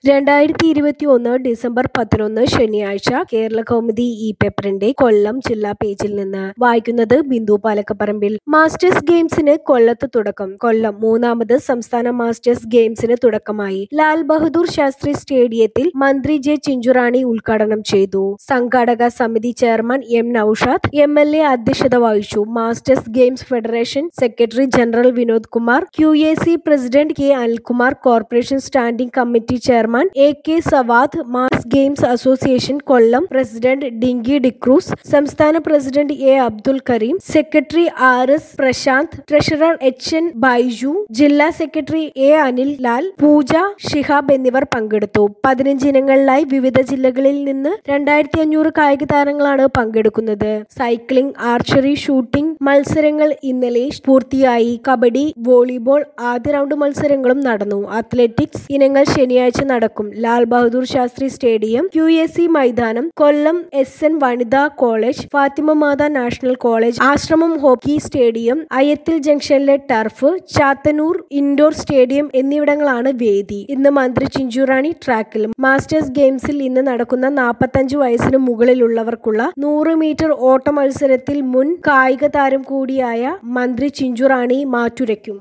രണ്ടായിരത്തി ഇരുപത്തി ഒന്ന് ഡിസംബർ പതിനൊന്ന് ശനിയാഴ്ച കേരള കൗമുദി ഇ പേപ്പറിന്റെ കൊല്ലം ജില്ലാ പേജിൽ നിന്ന് വായിക്കുന്നത് ബിന്ദു പാലക്കപ്പറമ്പിൽ മാസ്റ്റേഴ്സ് ഗെയിംസിന് കൊല്ലത്ത് തുടക്കം കൊല്ലം മൂന്നാമത് സംസ്ഥാന മാസ്റ്റേഴ്സ് ഗെയിംസിന് തുടക്കമായി ലാൽ ബഹദൂർ ശാസ്ത്രി സ്റ്റേഡിയത്തിൽ മന്ത്രി ജെ ചിഞ്ചുറാണി ഉദ്ഘാടനം ചെയ്തു സംഘാടക സമിതി chairman M Noushad M L A അധ്യക്ഷത വഹിച്ചു masters games federation secretary general Vinod Kumar Q A C president K Anilkumar corporation standing committee chairman A K Sawad മാസ് games association Kollam president Dinky D'Cruz സംസ്ഥാന president A Abdul Kareem secretary R S Prashanth treasurer H N Baiju ജില്ലാ secretary A Anil Lal Pooja Shihab എന്നിവർ പങ്കെടുത്തു പതിനഞ്ച് ഇനങ്ങളിലായി വിവിധ ജില്ലകളിൽ നിന്ന് രണ്ടായിരത്തി അഞ്ഞൂറ് കായിക താരങ്ങളാണ് പങ്കെടുക്കുന്നത് സൈക്ലിംഗ് ആർച്ചറി ഷൂട്ടിംഗ് മത്സരങ്ങൾ ഇന്നലെ പൂർത്തിയായി കബഡി വോളിബോൾ ആദ്യ റൗണ്ട് മത്സരങ്ങളും നടന്നു അത്ലറ്റിക്സ് ഇനങ്ങൾ ശനിയാഴ്ച നടക്കും Lal Bahadur Shastri stadium Q S C മൈതാനം കൊല്ലം എസ് എൻ വനിതാ college Fathima Matha national college Ashramam hockey stadium Ayathil ജംഗ്ഷനിലെ ടർഫ് ചാത്തന്നൂർ ഇൻഡോർ സ്റ്റേഡിയം എന്നിവിടങ്ങളാണ് വേദി ഇന്ന് മന്ത്രി ചിഞ്ചുറാണി ട്രാക്കിൽ മാസ്റ്റേഴ്സ് ഗെയിംസിൽ ഇന്ന് നടക്കുന്ന നാൽപ്പത്തഞ്ച് വയസ്സിന് മുകളിലുള്ളവർക്കുള്ള നൂറ് മീറ്റർ ഓട്ട മത്സരത്തിൽ മുൻ കായിക താരം കൂടിയായ മന്ത്രി ചിഞ്ചുറാണി മാറ്റുരയ്ക്കും